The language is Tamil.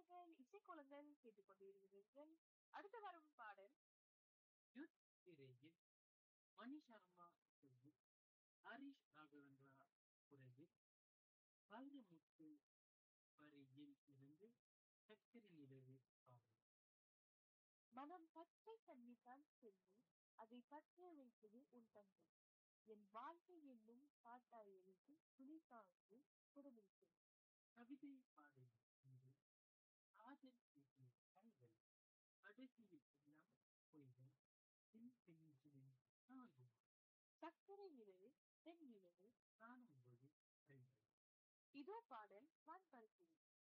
நீங்கள் இசைக்கோலங்கள் கேட்டுக்கொண்டிருக்கிறீர்கள் அடுத்து வரும் பாடல் யுத் திரையில் மணி சர்மா இசையில் ஹரிஷ் ராகவேந்திரா குரலில் வைரமுத்து வரியில் இருந்து சக்கரை நிலவு பாடல் மனம் பச்சை தண்ணிதான் செல்வி அதை பற்ற வைத்தது உன் தந்தை என் வாழ்க்கை என்னும் பாட்டாய் எழுதி துணி தாங்கி குடும்பிடித்தது கவிதை பாடல் என்று காதல் பேசிய கைகள் கடைசியில் எல்லாம் பொய்கள் பின் பிஞ்சின் நாளும் சக்கரை நிலவு தென் நிலவு காணும்போது கைகள் இதோ பாடல் வான்பரப்பில்